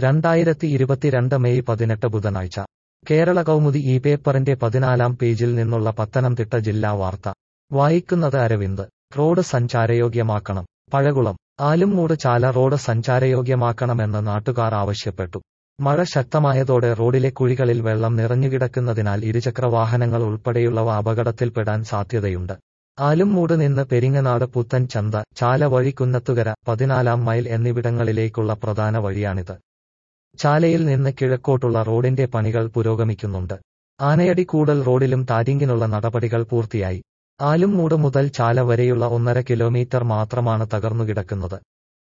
രണ്ടായിരത്തി ഇരുപത്തിരണ്ട് മെയ് പതിനെട്ട് ബുധനാഴ്ച കേരള കൗമുദി ഈ പേപ്പറിന്റെ പതിനാലാം പേജിൽ നിന്നുള്ള പത്തനംതിട്ട ജില്ലാ വാർത്ത വായിക്കുന്നത് അരവിന്ദ് റോഡ് സഞ്ചാരയോഗ്യമാക്കണം പഴകുളം ആലുംമൂട് ചാല റോഡ് സഞ്ചാരയോഗ്യമാക്കണമെന്ന് നാട്ടുകാർ ആവശ്യപ്പെട്ടു മഴ ശക്തമായതോടെ റോഡിലെ കുഴികളിൽ വെള്ളം നിറഞ്ഞുകിടക്കുന്നതിനാൽ ഇരുചക്രവാഹനങ്ങൾ ഉൾപ്പെടെയുള്ളവ അപകടത്തിൽപ്പെടാൻ സാധ്യതയുണ്ട് ആലുംമൂട് നിന്ന് പെരിങ്ങനാട് പുത്തൻ ചന്ത ചാല വഴി കുന്നത്തുകര പതിനാലാം മൈൽ എന്നിവിടങ്ങളിലേക്കുള്ള പ്രധാന വഴിയാണിത് ചാലയിൽ നിന്ന് കിഴക്കോട്ടുള്ള റോഡിന്റെ പണികൾ പുരോഗമിക്കുന്നുണ്ട് ആനയടി കൂടൽ റോഡിലും ടാരിങ്ങിനുള്ള നടപടികൾ പൂർത്തിയായി ആലുംമൂട് മുതൽ ചാല വരെയുള്ള ഒന്നര കിലോമീറ്റർ മാത്രമാണ് തകർന്നുകിടക്കുന്നത്